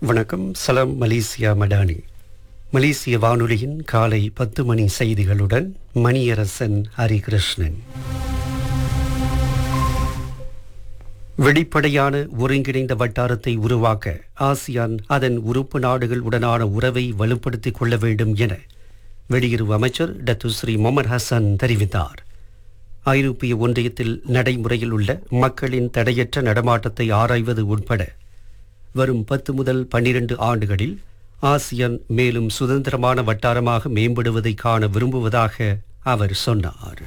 வணக்கம் சலாம் மலேசியா மடானி மலேசிய வானொலியின் காலை பத்து மணி செய்திகளுடன் மணியரசன் ஹரிகிருஷ்ணன் வெளிப்படையான ஒருங்கிணைந்த வட்டாரத்தை உருவாக்க ஆசியான் அதன் உறுப்பு நாடுகள் உடனான உறவை வலுப்படுத்திக் கொள்ள வேண்டும் என வெளியுறவு அமைச்சர் டத்துஸ்ரீ முகமது ஹசன் தெரிவித்தார் ஐரோப்பிய ஒன்றியத்தில் நடைமுறையில் உள்ள மக்களின் தடையற்ற நடமாட்டத்தை ஆராய்வது உட்பட வரும் பத்து முதல் பன்னிரண்டு ஆண்டுகளில் ஆசியான் மேலும் சுதந்திரமான வட்டாரமாக மேம்படுவதை காண விரும்புவதாக அவர் சொன்னார்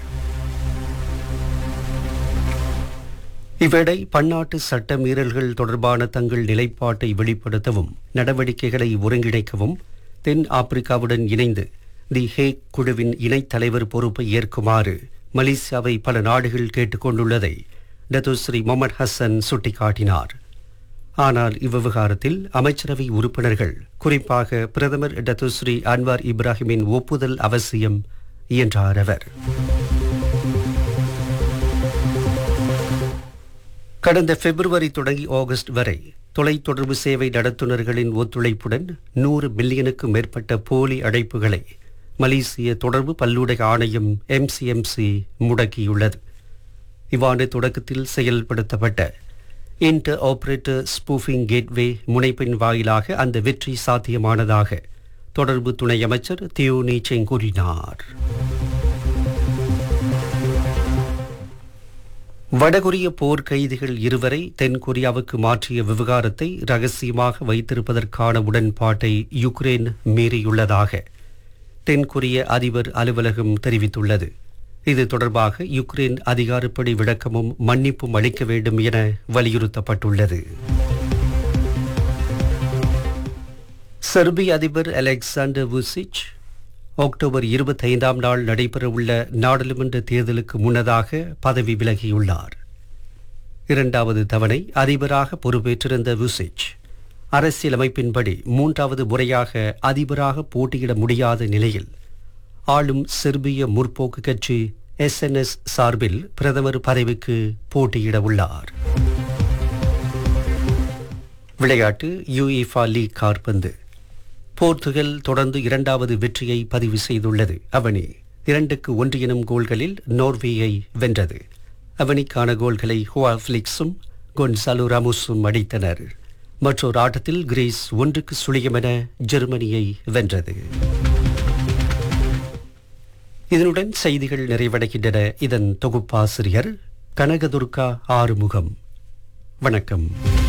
இவ்வேளை பன்னாட்டு சட்ட மீறல்கள் தொடர்பான தங்கள் நிலைப்பாட்டை வெளிப்படுத்தவும் நடவடிக்கைகளை ஒருங்கிணைக்கவும் தென் ஆப்பிரிக்காவுடன் இணைந்து தி ஹேக் குழுவின் இணைத் தலைவர் பொறுப்பை ஏற்குமாறு மலேசியாவை பல நாடுகள் கேட்டுக்கொண்டுள்ளதை டத்துஸ்ரீ முகமது ஹசன் சுட்டிக்காட்டினார் ஆனால் இவ்விவகாரத்தில் அமைச்சரவை உறுப்பினர்கள் குறிப்பாக பிரதமர் டத்துஸ்ரீ அன்வார் இப்ராஹிமின் ஒப்புதல் அவசியம் என்றார் அவர் கடந்த பிப்ரவரி தொடங்கி ஆகஸ்ட் வரை தொலைத்தொடர்பு சேவை நடத்துனர்களின் ஒத்துழைப்புடன் நூறு மில்லியனுக்கும் மேற்பட்ட போலி அழைப்புகளை மலேசிய தொடர்பு பல்லூடக ஆணையம் எம்சிஎம்சி முடக்கியுள்ளது இவ்வாண்டு தொடக்கத்தில் செயல்படுத்தப்பட்ட இன்டர் ஆபரேட்டர் ஸ்பூஃபிங் கேட்வே முனைப்பின் வாயிலாக அந்த வெற்றி சாத்தியமானதாக தொடர்பு துணை அமைச்சர் தியோனி செங் கூறினார் வடகொரிய போர் கைதிகள் இருவரை தென்கொரியாவுக்கு மாற்றிய விவகாரத்தை ரகசியமாக வைத்திருப்பதற்கான உடன்பாட்டை யுக்ரைன் மீறியுள்ளதாக தென்கொரிய அதிபர் அலுவலகம் தெரிவித்துள்ளது இது தொடர்பாக யுக்ரைன் அதிகாரப்படி விளக்கமும் மன்னிப்பும் அளிக்க வேண்டும் என வலியுறுத்தப்பட்டுள்ளது செர்பிய அதிபர் அலெக்சாண்டர் vucic அக்டோபர் இருபத்தைந்தாம் நாள் நடைபெறவுள்ள நாடாளுமன்ற தேர்தலுக்கு முன்னதாக பதவி விலகியுள்ளார் இரண்டாவது தவணை அதிபராக பொறுப்பேற்றிருந்த vucic அரசியலமைப்பின்படி மூன்றாவது முறையாக அதிபராக போட்டியிட முடியாத நிலையில் ஆளும் செர்பிய முற்போக்கு கட்சி எஸ்என்எஸ் சார்பில் பிரதமர் பதவிக்கு போட்டியிட உள்ளார் விளையாட்டு யுஇஃபா லீக் கார்பந்து போர்த்துகல் தொடர்ந்து இரண்டாவது வெற்றியை பதிவு செய்துள்ளது அவனி இரண்டுக்கு ஒன்று எனும் கோல்களில் நோர்வேயை வென்றது அவனிக்கான கோல்களை ஹுவா பிளிக்ஸும் கொன்சாலோ ராமுஸும் அடித்தனர் மற்றொரு ஆட்டத்தில் கிரீஸ் ஒன்றுக்கு சுழியம் என ஜெர்மனியை வென்றது இதனுடன் செய்திகள் நிறைவடைகின்றன இதன் தொகுப்பாசிரியர் கனகதுர்கா ஆறுமுகம் வணக்கம்